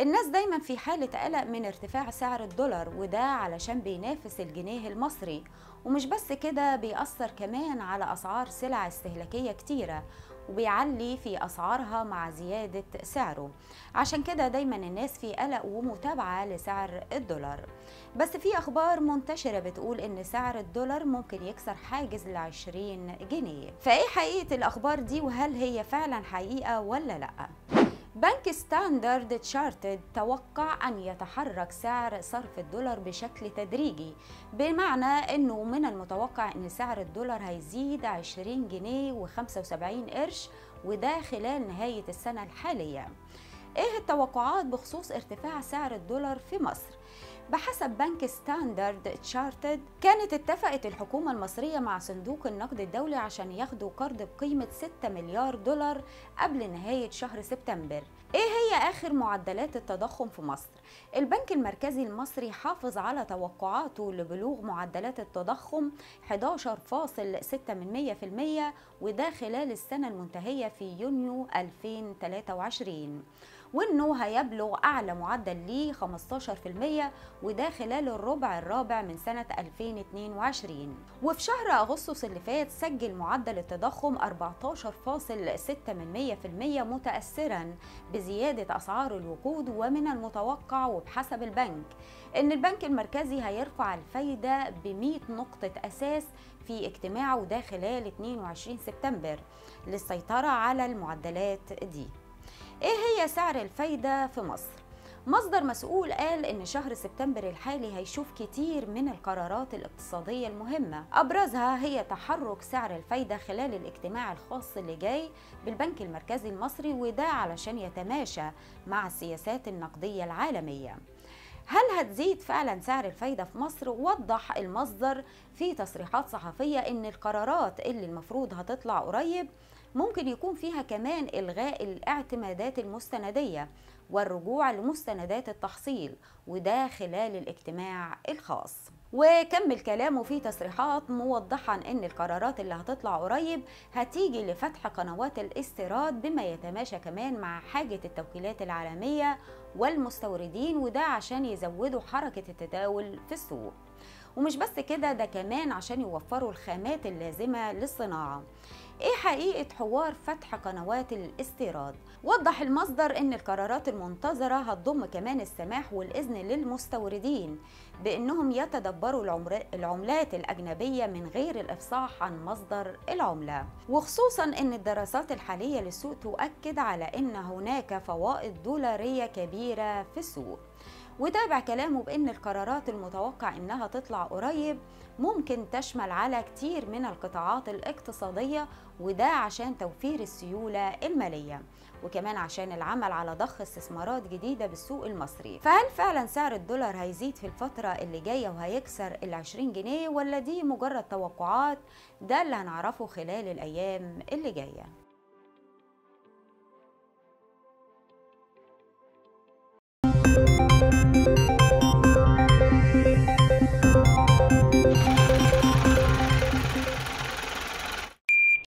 الناس دايما في حالة قلق من ارتفاع سعر الدولار وده علشان بينافس الجنيه المصري ومش بس كده بيأثر كمان على أسعار سلع استهلاكية كتيرة وبيعلي في أسعارها مع زيادة سعره عشان كده دايما الناس في قلق ومتابعة لسعر الدولار بس في أخبار منتشرة بتقول إن سعر الدولار ممكن يكسر حاجز ل 20 جنيه فإيه حقيقة الأخبار دي وهل هي فعلا حقيقة ولا لأ؟ بنك ستاندرد تشارتد توقع أن يتحرك سعر صرف الدولار بشكل تدريجي بمعنى أنه من المتوقع أن سعر الدولار هيزيد 20 جنيه و75 قرش وده خلال نهاية السنة الحالية إيه التوقعات بخصوص ارتفاع سعر الدولار في مصر؟ بحسب بنك ستاندرد تشارتد كانت اتفقت الحكومة المصرية مع صندوق النقد الدولي عشان ياخدوا قرض بقيمة 6 مليار دولار قبل نهاية شهر سبتمبر ايه هي اخر معدلات التضخم في مصر البنك المركزي المصري حافظ على توقعاته لبلوغ معدلات التضخم 11.6% وده خلال السنة المنتهية في يونيو 2023 وانه هيبلغ اعلى معدل ليه 15% وده خلال الربع الرابع من سنة 2022 وفي شهر اغسطس اللي فات سجل معدل التضخم 14.6% متأثرا بزيادة اسعار الوقود ومن المتوقع وبحسب البنك ان البنك المركزي هيرفع الفايدة ب 100 نقطة اساس في اجتماعه ده خلال 22 سبتمبر للسيطرة على المعدلات دي ايه هي سعر الفايدة في مصر؟ مصدر مسؤول قال ان شهر سبتمبر الحالي هيشوف كتير من القرارات الاقتصادية المهمة ابرزها هي تحرك سعر الفايدة خلال الاجتماع الخاص اللي جاي بالبنك المركزي المصري وده علشان يتماشى مع السياسات النقدية العالمية هل هتزيد فعلا سعر الفايدة في مصر؟ وضح المصدر في تصريحات صحفية ان القرارات اللي المفروض هتطلع قريب ممكن يكون فيها كمان إلغاء الاعتمادات المستندية والرجوع لمستندات التحصيل وده خلال الاجتماع الخاص وكمل كلامه في تصريحات موضحا ان القرارات اللي هتطلع قريب هتيجي لفتح قنوات الاستيراد بما يتماشى كمان مع حاجة التوكيلات العالمية والمستوردين وده عشان يزودوا حركة التداول في السوق ومش بس كده ده كمان عشان يوفروا الخامات اللازمة للصناعة ايه حقيقة حوار فتح قنوات الاستيراد وضح المصدر ان القرارات المنتظرة هتضم كمان السماح والاذن للمستوردين بانهم يتدبروا العملات الاجنبية من غير الافصاح عن مصدر العملة وخصوصا ان الدراسات الحالية للسوق تؤكد على ان هناك فوائد دولارية كبيرة في السوق وتابع كلامه بأن القرارات المتوقع أنها تطلع قريب ممكن تشمل على كتير من القطاعات الاقتصادية وده عشان توفير السيولة المالية وكمان عشان العمل على ضخ استثمارات جديدة بالسوق المصري فهل فعلا سعر الدولار هيزيد في الفترة اللي جاية وهيكسر ال 20 جنيه ولا دي مجرد توقعات ده اللي هنعرفه خلال الأيام اللي جاية